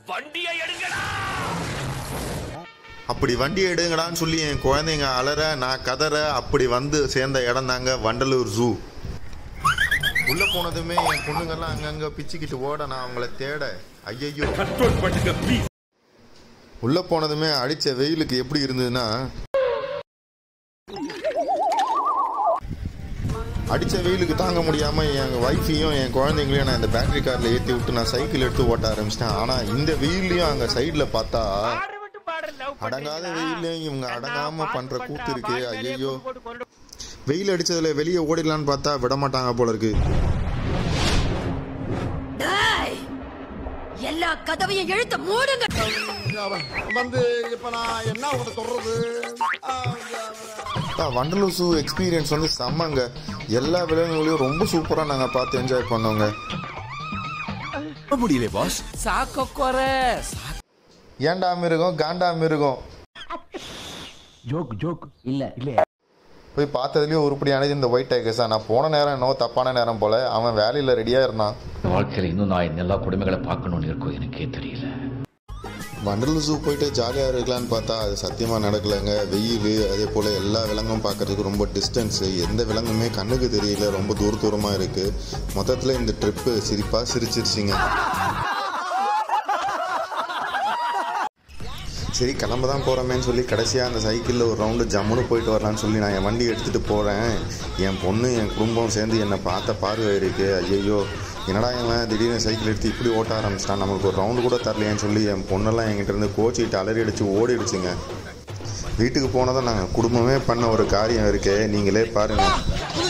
வண்டியை எடுங்கடா அப்படி வண்டி எடுங்கடான்னு சொல்லி என் குழந்தைங்க அலற நான் கதற அப்படி வந்து சேர்ந்த இடம் தாங்க வண்டலூர் ஜூ உள்ள போனதுமே என் பொண்ணுங்கெல்லாம் அங்கங்க பிச்சுக்கிட்டு ஓட நான் அவங்கள தேட ஐயையோ கண்ட்ரோல் பண்ணுங்க ப்ளீஸ் உள்ள போனதுமே அடிச்ச வெயிலுக்கு எப்படி இருந்ததுன்னா அடிச்ச வெயிலுக்கு தாங்க முடியாம என் ஒய்ஃபையும் என் குழந்தைங்களையும் நான் இந்த பேட்டரி கார்ல ஏத்தி விட்டு நான் சைக்கிள் எடுத்து ஓட்ட ஆரம்பிச்சிட்டேன் ஆனா இந்த வெயில்லையும் அங்க சைடுல பார்த்தா அடங்காத வெயிலையும் இவங்க அடங்காம பண்ற கூத்து இருக்கு ஐயோ வெயில் அடிச்சதுல வெளியே ஓடிடலான்னு பார்த்தா விட மாட்டாங்க போல இருக்கு டேய்! எல்லா கதவையும் இழுத்து மூடுங்க வந்து இப்ப நான் என்ன உங்களை சொல்றது ஆ, வண்டலூர் ஜூ எக்ஸ்பீரியன்ஸ் வந்து செம்மங்க எல்லா விலங்குகளையும் ரொம்ப சூப்பராக நாங்கள் பார்த்து என்ஜாய் பண்ணோங்க முடியல பாஸ் சாக்க குறை ஏன்டா மிருகம் காண்டா மிருகம் ஜோக் ஜோக் இல்ல இல்ல போய் பார்த்ததுலேயே உருப்படியானது இந்த ஒயிட் டைகர்ஸா நான் போன நேரம் என்னவோ தப்பான நேரம் போல அவன் வேலையில் ரெடியாக இருந்தான் வாழ்க்கையில் இன்னும் நான் இந்த எல்லா கொடுமைகளை பார்க்கணும்னு இருக்கோ எனக்கே தெரியல வண்டலூர் ஜூ போயிட்டு ஜாலியாக இருக்கலான்னு பார்த்தா அது சத்தியமாக நடக்கலைங்க வெயில் அதே போல் எல்லா விலங்கும் பார்க்கறதுக்கு ரொம்ப டிஸ்டன்ஸு எந்த விலங்குமே கண்ணுக்கு தெரியல ரொம்ப தூர தூரமாக இருக்குது மொத்தத்தில் இந்த ட்ரிப்பு சிரிப்பாக சிரிச்சிருச்சிங்க சரி கிளம்ப தான் போகிறோமேன்னு சொல்லி கடைசியாக அந்த சைக்கிளில் ஒரு ரவுண்டு ஜம்முன்னு போயிட்டு வரலான்னு சொல்லி நான் என் வண்டி எடுத்துகிட்டு போகிறேன் என் பொண்ணு என் குடும்பம் சேர்ந்து என்னை பார்த்த பார்வை இருக்குது ஐயையோ என்னடா இவன் திடீர்னு சைக்கிள் எடுத்து இப்படி ஓட்ட ஆரம்பிச்சிட்டான் நம்மளுக்கு ஒரு ரவுண்டு கூட தரலையேன்னு சொல்லி என் பொண்ணெல்லாம் என்கிட்ட இருந்து கோச்சிக்கிட்டு அலறி அடித்து ஓடிடுச்சுங்க வீட்டுக்கு போனதும் நாங்கள் குடும்பமே பண்ண ஒரு காரியம் இருக்கே நீங்களே பாருங்கள்